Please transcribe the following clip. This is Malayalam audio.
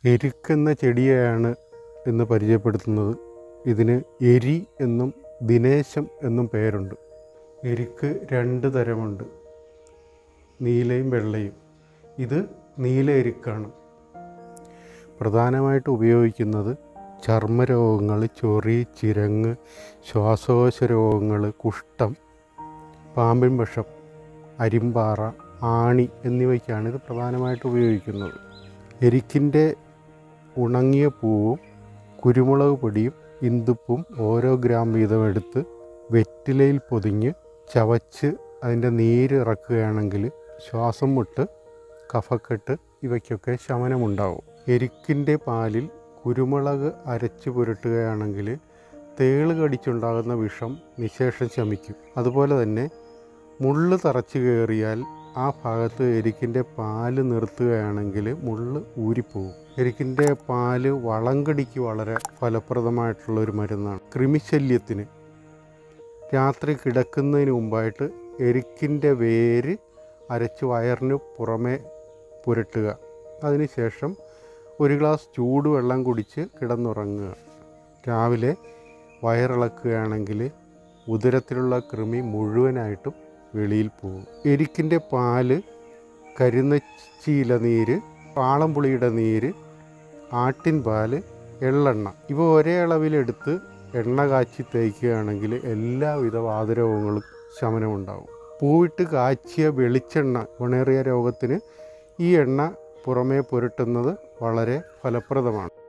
എരുക്കെന്ന ചെടിയെയാണ് ഇന്ന് പരിചയപ്പെടുത്തുന്നത് ഇതിന് എരി എന്നും ദിനേശം എന്നും പേരുണ്ട് എരിക്ക് രണ്ട് തരമുണ്ട് നീലയും വെള്ളയും ഇത് നീല എരിക്കാണ് പ്രധാനമായിട്ട് ഉപയോഗിക്കുന്നത് ചർമ്മരോഗങ്ങൾ ചൊറി ചിരങ്ങ് ശ്വാസകോശ രോഗങ്ങൾ കുഷ്ഠം പാമ്പിൻ വിഷം അരിമ്പാറ ആണി എന്നിവയ്ക്കാണ് ഇത് പ്രധാനമായിട്ട് ഉപയോഗിക്കുന്നത് എരിക്കിൻ്റെ ഉണങ്ങിയ പൂവും കുരുമുളക് പൊടിയും ഇന്ദുപ്പും ഓരോ ഗ്രാം വീതം എടുത്ത് വെറ്റിലയിൽ പൊതിഞ്ഞ് ചവച്ച് അതിൻ്റെ നീര് ഇറക്കുകയാണെങ്കിൽ ശ്വാസം മുട്ട് കഫക്കെട്ട് ഇവയ്ക്കൊക്കെ ശമനമുണ്ടാവും എരിക്കിൻ്റെ പാലിൽ കുരുമുളക് അരച്ച് പുരട്ടുകയാണെങ്കിൽ തേള് കടിച്ചുണ്ടാകുന്ന വിഷം നിശേഷം ശമിക്കും അതുപോലെ തന്നെ മുള്ള് തറച്ച് കയറിയാൽ ആ ഭാഗത്ത് എരിക്കിൻ്റെ പാല് നിർത്തുകയാണെങ്കിൽ മുള്ള് ഊരിപ്പോവും എരിക്കിൻ്റെ പാല് വളങ്കടിക്ക് വളരെ ഫലപ്രദമായിട്ടുള്ള ഒരു മരുന്നാണ് കൃമിശല്യത്തിന് രാത്രി കിടക്കുന്നതിന് മുമ്പായിട്ട് എരിക്കിൻ്റെ വേര് അരച്ച് വയറിന് പുറമെ പുരട്ടുക അതിനുശേഷം ഒരു ഗ്ലാസ് ചൂടുവെള്ളം കുടിച്ച് കിടന്നുറങ്ങുക രാവിലെ വയറിളക്കുകയാണെങ്കിൽ ഉദരത്തിലുള്ള കൃമി മുഴുവനായിട്ടും വെളിയിൽ പോകും എരിക്കിൻ്റെ പാല് കരുന്നച്ചീല നീര് പാളംപുളിയുടെ നീര് ആട്ടിൻ പാല് എള്ളെണ്ണ ഇവ ഒരേ അളവിലെടുത്ത് എണ്ണ കാച്ചി തേക്കുകയാണെങ്കിൽ എല്ലാവിധ വാതരോഗങ്ങളും ശമനമുണ്ടാവും പൂവിട്ട് കാച്ചിയ വെളിച്ചെണ്ണ ഗുണേറിയ രോഗത്തിന് ഈ എണ്ണ പുറമേ പുരട്ടുന്നത് വളരെ ഫലപ്രദമാണ്